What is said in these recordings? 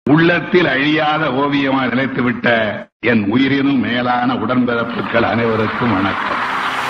உள்ளத்தில் அழியாத ஓவியமாக நிலைத்துவிட்ட என் உயிரினும் மேலான உடன்பிறப்புகள் அனைவருக்கும் வணக்கம்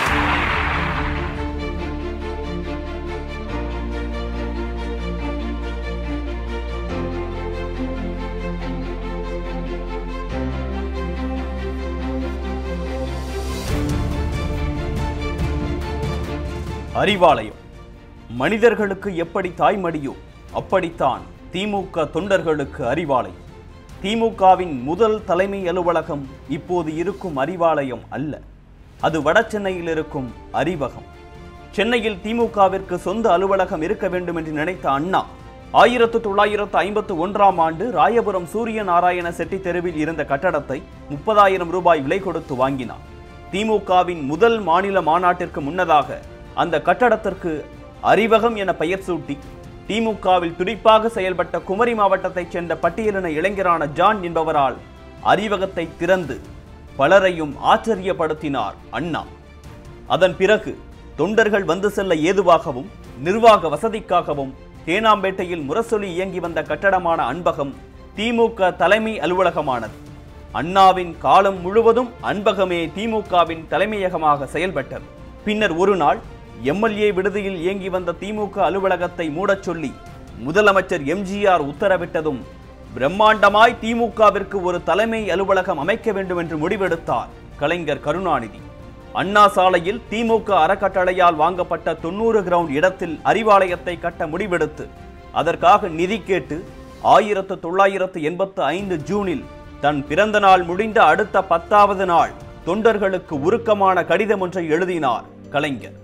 அறிவாலயம் மனிதர்களுக்கு எப்படி தாய்மடியோ அப்படித்தான் திமுக தொண்டர்களுக்கு அறிவாலயம் திமுகவின் முதல் தலைமை அலுவலகம் இப்போது இருக்கும் அறிவாலயம் அல்ல அது வட சென்னையில் இருக்கும் அறிவகம் சென்னையில் திமுகவிற்கு சொந்த அலுவலகம் இருக்க வேண்டும் என்று நினைத்த அண்ணா ஆயிரத்து தொள்ளாயிரத்து ஐம்பத்து ஒன்றாம் ஆண்டு ராயபுரம் சூரிய நாராயண செட்டி தெருவில் இருந்த கட்டடத்தை முப்பதாயிரம் ரூபாய் விலை கொடுத்து வாங்கினார் திமுகவின் முதல் மாநில மாநாட்டிற்கு முன்னதாக அந்த கட்டடத்திற்கு அறிவகம் என பெயர் சூட்டி திமுகவில் துடிப்பாக செயல்பட்ட குமரி மாவட்டத்தைச் சேர்ந்த பட்டியலின இளைஞரான ஜான் என்பவரால் அறிவகத்தை திறந்து பலரையும் ஆச்சரியப்படுத்தினார் அண்ணா அதன் பிறகு தொண்டர்கள் வந்து செல்ல ஏதுவாகவும் நிர்வாக வசதிக்காகவும் தேனாம்பேட்டையில் முரசொலி இயங்கி வந்த கட்டடமான அன்பகம் திமுக தலைமை அலுவலகமானது அண்ணாவின் காலம் முழுவதும் அன்பகமே திமுகவின் தலைமையகமாக செயல்பட்டது பின்னர் ஒரு நாள் எம்எல்ஏ விடுதியில் இயங்கி வந்த திமுக அலுவலகத்தை மூடச் சொல்லி முதலமைச்சர் எம்ஜிஆர் உத்தரவிட்டதும் பிரம்மாண்டமாய் திமுகவிற்கு ஒரு தலைமை அலுவலகம் அமைக்க வேண்டும் என்று முடிவெடுத்தார் கலைஞர் கருணாநிதி அண்ணா சாலையில் திமுக அறக்கட்டளையால் வாங்கப்பட்ட தொண்ணூறு கிரவுண்ட் இடத்தில் அறிவாலயத்தை கட்ட முடிவெடுத்து அதற்காக நிதி கேட்டு ஆயிரத்து தொள்ளாயிரத்து எண்பத்து ஐந்து ஜூனில் தன் பிறந்த நாள் முடிந்த அடுத்த பத்தாவது நாள் தொண்டர்களுக்கு உருக்கமான கடிதம் ஒன்றை எழுதினார் கலைஞர்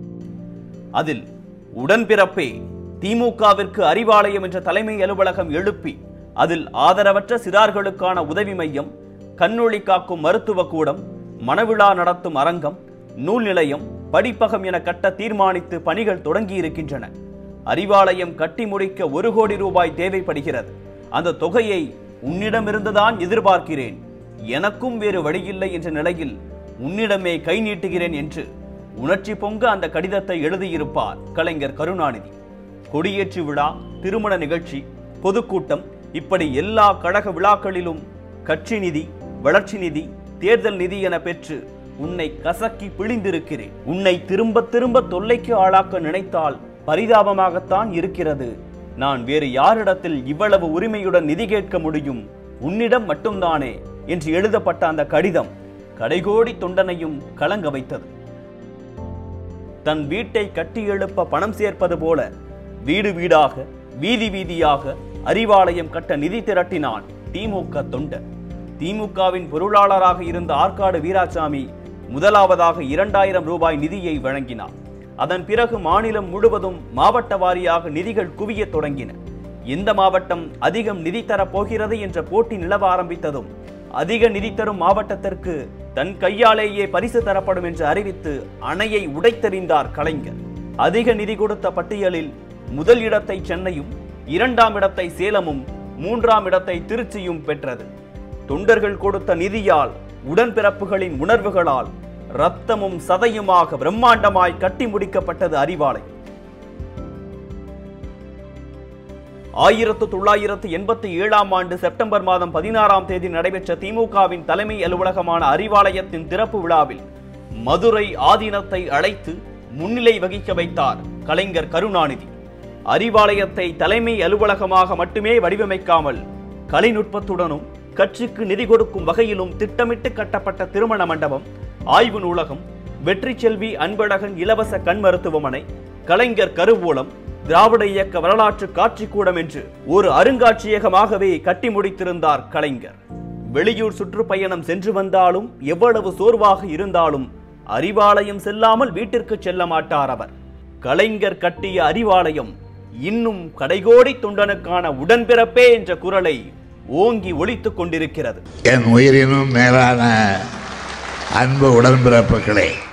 அதில் உடன்பிறப்பே திமுகவிற்கு அறிவாலயம் என்ற தலைமை அலுவலகம் எழுப்பி அதில் ஆதரவற்ற சிறார்களுக்கான உதவி மையம் கண்ணொளி காக்கும் மருத்துவ கூடம் மணவிழா நடத்தும் அரங்கம் நூல் நிலையம் படிப்பகம் என கட்ட தீர்மானித்து பணிகள் தொடங்கி இருக்கின்றன அறிவாலயம் கட்டி முடிக்க ஒரு கோடி ரூபாய் தேவைப்படுகிறது அந்த தொகையை உன்னிடமிருந்துதான் எதிர்பார்க்கிறேன் எனக்கும் வேறு வழியில்லை என்ற நிலையில் உன்னிடமே கை நீட்டுகிறேன் என்று உணர்ச்சி பொங்க அந்த கடிதத்தை எழுதியிருப்பார் கலைஞர் கருணாநிதி கொடியேற்று விழா திருமண நிகழ்ச்சி பொதுக்கூட்டம் இப்படி எல்லா கழக விழாக்களிலும் கட்சி நிதி வளர்ச்சி நிதி தேர்தல் நிதி என பெற்று உன்னை கசக்கி பிழிந்திருக்கிறேன் உன்னை திரும்ப திரும்ப தொல்லைக்கு ஆளாக்க நினைத்தால் பரிதாபமாகத்தான் இருக்கிறது நான் வேறு யாரிடத்தில் இவ்வளவு உரிமையுடன் நிதி கேட்க முடியும் உன்னிடம் மட்டும்தானே என்று எழுதப்பட்ட அந்த கடிதம் கடைகோடி தொண்டனையும் கலங்க வைத்தது தன் வீட்டை கட்டி எழுப்ப பணம் சேர்ப்பது போல வீடு வீடாக வீதி வீதியாக அறிவாலயம் கட்ட நிதி திரட்டினான் திமுக தொண்டர் திமுகவின் பொருளாளராக இருந்த ஆற்காடு வீராசாமி முதலாவதாக இரண்டாயிரம் ரூபாய் நிதியை வழங்கினார் அதன் பிறகு மாநிலம் முழுவதும் மாவட்ட வாரியாக நிதிகள் குவியத் தொடங்கின எந்த மாவட்டம் அதிகம் நிதி தரப் போகிறது என்ற போட்டி நிலவ ஆரம்பித்ததும் அதிக நிதி தரும் மாவட்டத்திற்கு தன் கையாலேயே பரிசு தரப்படும் என்று அறிவித்து அணையை உடைத்தெறிந்தார் கலைஞர் அதிக நிதி கொடுத்த பட்டியலில் முதல் இடத்தை சென்னையும் இரண்டாம் இடத்தை சேலமும் மூன்றாம் இடத்தை திருச்சியும் பெற்றது தொண்டர்கள் கொடுத்த நிதியால் உடன்பிறப்புகளின் உணர்வுகளால் ரத்தமும் சதையுமாக பிரம்மாண்டமாய் கட்டி முடிக்கப்பட்டது அறிவாலை ஆயிரத்து தொள்ளாயிரத்து எண்பத்தி ஏழாம் ஆண்டு செப்டம்பர் மாதம் பதினாறாம் தேதி நடைபெற்ற திமுகவின் தலைமை அலுவலகமான அறிவாலயத்தின் திறப்பு விழாவில் மதுரை ஆதீனத்தை அழைத்து முன்னிலை வகிக்க வைத்தார் கலைஞர் கருணாநிதி அறிவாலயத்தை தலைமை அலுவலகமாக மட்டுமே வடிவமைக்காமல் கலைநுட்பத்துடனும் கட்சிக்கு நிதி கொடுக்கும் வகையிலும் திட்டமிட்டு கட்டப்பட்ட திருமண மண்டபம் ஆய்வு நூலகம் வெற்றி செல்வி அன்பழகன் இலவச கண் மருத்துவமனை கலைஞர் கருவூலம் திராவிட இயக்க வரலாற்று காட்சிக்கூடம் என்று ஒரு அருங்காட்சியகமாகவே கட்டி முடித்திருந்தார் கலைஞர் வெளியூர் சுற்றுப்பயணம் சென்று வந்தாலும் எவ்வளவு சோர்வாக இருந்தாலும் அறிவாலயம் செல்லாமல் வீட்டிற்கு செல்ல மாட்டார் அவர் கலைஞர் கட்டிய அறிவாலயம் இன்னும் கடைகோடி தொண்டனுக்கான உடன்பிறப்பே என்ற குரலை ஓங்கி ஒலித்துக் கொண்டிருக்கிறது என் உயிரினும் மேலான அன்பு உடன்பிறப்புகளே